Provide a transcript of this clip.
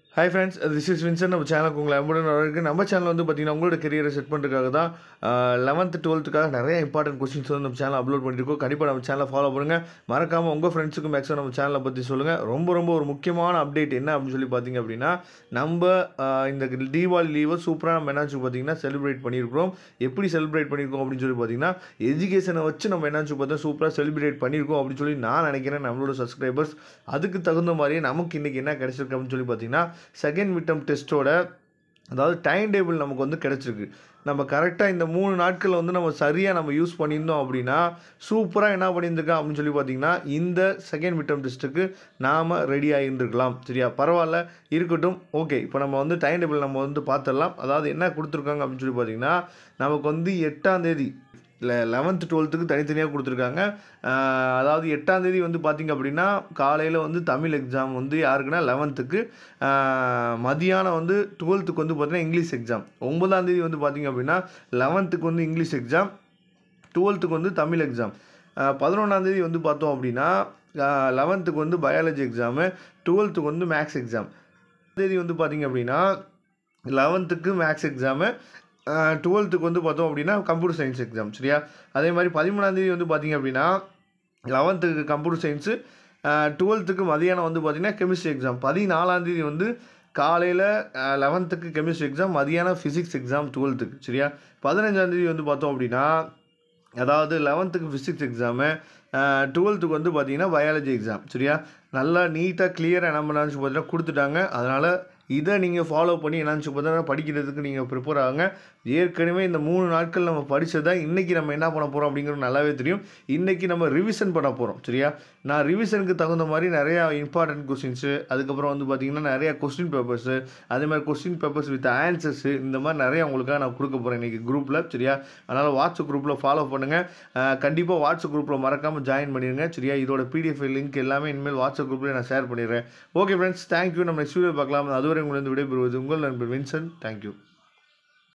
hi friends this is Vinson நம்ம சேனலுக்கு உங்களை அன்புடன் வரவேற்கு நம்ம சேனல் வந்து பார்த்தீங்கன்னா உங்களோட கெரியரை செட் பண்ணுறதுக்காக தான் லெவன்த்து டுவெல்த்துக்காக நிறைய இம்பார்ட்டன்ட் கொஸ்டின்ஸ் வந்து நம்ம சேனல் அப்லோட் பண்ணியிருக்கோம் கண்டிப்பாக நம்ம சேனலை ஃபாலோ பண்ணுங்கள் மறக்காமல் உங்கள் ஃப்ரெண்ட்ஸுக்கும் மேக்ஸிமம் நம்ம சேனலை பற்றி சொல்லுங்கள் ரொம்ப ரொம்ப ஒரு முக்கியமான அப்டேட் என்ன அப்படின்னு சொல்லி பார்த்தீங்க அப்படின்னா நம்ம ஆஹ், இந்த தீபாவளி லீவை சூப்பராக நம்ம என்னாச்சு பார்த்தீங்கன்னா செலிப்ரேட் பண்ணியிருக்கிறோம் எப்படி செலிப்ரேட் பண்ணியிருக்கோம் அப்படின்னு சொல்லி பார்த்தீங்கன்னா எஜுகேஷனை வச்சு நம்ம என்னாச்சு பார்த்தா சூப்பராக செலிப்ரேட் பண்ணியிருக்கோம் அப்படின்னு சொல்லி நான் நினைக்கிறேன் நம்மளோட சப்ஸ்கிரைபர்ஸ் அதுக்கு தகுந்த மாதிரியே நமக்கு இன்றைக்கி என்ன கிடைச்சிருக்கு அப்படின்னு சொல்லி பார்த்தீங்கன்னா செகண்ட் மிட்டம் டெஸ்ட்டோட அதாவது டைம் டேபிள் நமக்கு வந்து கிடச்சிருக்கு நம்ம கரெக்டாக இந்த மூணு நாட்களில் வந்து நம்ம சரியாக நம்ம யூஸ் பண்ணியிருந்தோம் அப்படின்னா சூப்பராக என்ன பண்ணியிருந்துருக்கோம் அப்படின்னு சொல்லி பார்த்தீங்கன்னா இந்த செகண்ட் மிட்டம் டெஸ்ட்டுக்கு நாம் ரெடி ஆகியிருந்துருக்கலாம் சரியா பரவாயில்ல இருக்கட்டும் ஓகே இப்போ நம்ம வந்து டைம் டேபிள் நம்ம வந்து பார்த்துடலாம் அதாவது என்ன கொடுத்துருக்காங்க அப்படின்னு சொல்லி பார்த்தீங்கன்னா நமக்கு வந்து எட்டாம் தேதி இல்லை லெவன்த்து டுவெல்த்துக்கு தனித்தனியாக கொடுத்துருக்காங்க ஆஹ் அதாவது எட்டாம் தேதி வந்து பார்த்திங்க அப்படின்னா காலையில் வந்து தமிழ் எக்ஸாம் வந்து யாருக்குன்னா லெவன்த்துக்கு மதியானம் வந்து டுவெல்த்துக்கு வந்து பார்த்திங்கன்னா இங்கிலீஷ் எக்ஸாம் ஒன்பதாம் தேதி வந்து பார்த்திங்க அப்படின்னா லெவன்த்துக்கு வந்து இங்கிலீஷ் எக்ஸாம் டுவெல்த்துக்கு வந்து தமிழ் எக்ஸாம் பதினொன்றாந்தேதி வந்து பார்த்தோம் அப்படின்னா லெவன்த்துக்கு வந்து பயாலஜி எக்ஸாமு டுவெல்த்துக்கு வந்து மேக்ஸ் எக்ஸாம் தேதி வந்து பார்த்திங்க அப்படின்னா லெவன்த்துக்கு மேக்ஸ் எக்ஸாமு டுவெல்த்துக்கு வந்து பார்த்தோம் அப்படின்னா கம்ப்யூட்டர் சயின்ஸ் எக்ஸாம் சரியா அதே மாதிரி பதிமூணாந்தேதி வந்து பார்த்திங்க அப்படின்னா லெவன்த்துக்கு கம்ப்யூட்டர் சயின்ஸு டுவெல்த்துக்கு மதியானம் வந்து பார்த்திங்கன்னா கெமிஸ்ட்ரி எக்ஸாம் பதினாலாந்தேதி வந்து காலையில் லெவன்த்துக்கு கெமிஸ்ட்ரி எக்ஸாம் மதியானம் ஃபிசிக்ஸ் எக்ஸாம் டுவெல்த்துக்கு சரியா பதினஞ்சாந்தேதி வந்து பார்த்தோம் அப்படின்னா அதாவது லெவன்த்துக்கு ஃபிசிக்ஸ் எக்ஸாமு டுவெல்த்துக்கு வந்து பார்த்தீங்கன்னா பயாலஜி எக்ஸாம் சரியா நல்லா நீட்டாக கிளியராக என்ன பண்ணாச்சு பார்த்தீங்கன்னா கொடுத்துட்டாங்க அதனால் இதை நீங்கள் ஃபாலோ பண்ணி என்னாச்சு பார்த்தீங்கன்னா படிக்கிறதுக்கு நீங்கள் ப்ரிப்பேர் ஆகுங்க ஏற்கனவே இந்த மூணு நாட்கள் நம்ம படித்ததை இன்றைக்கி நம்ம என்ன பண்ண போகிறோம் அப்படிங்கிறது நல்லாவே தெரியும் இன்றைக்கி நம்ம ரிவிஷன் பண்ண போகிறோம் சரியா நான் ரிவிஷனுக்கு தகுந்த மாதிரி நிறையா இம்பார்ட்டன்ட் கொஸ்டின்ஸு அதுக்கப்புறம் வந்து பார்த்திங்கன்னா நிறையா கொஸ்டின் பேப்பர்ஸு அதே மாதிரி கொஸ்டின் பேப்பர்ஸ் வித் ஆன்சர்ஸு இந்த மாதிரி நிறையா உங்களுக்காக நான் கொடுக்க போகிறேன் இன்றைக்கி குரூப்பில் சரியா அதனால் வாட்ஸ்அப் குரூப்பில் ஃபாலோ பண்ணுங்கள் கண்டிப்பாக வாட்ஸ்அப் குரூப்பில் மறக்காமல் ஜாயின் பண்ணிடுங்க சரியா இதோட பிடிஎஃப் லிங்க் எல்லாமே இனிமேல் வாட்ஸ்அப் குரூப்பில் நான் ஷேர் பண்ணிடுறேன் ஓகே ஃப்ரெண்ட்ஸ் தேங்க்யூ நம்ம நெக்ஸ்ட் வீடியோ பார்க்கலாம் அதுவரை உங்களுக்கு விடைபெறுவது உங்கள் நண்பர் வின்சன் தேங்க்யூ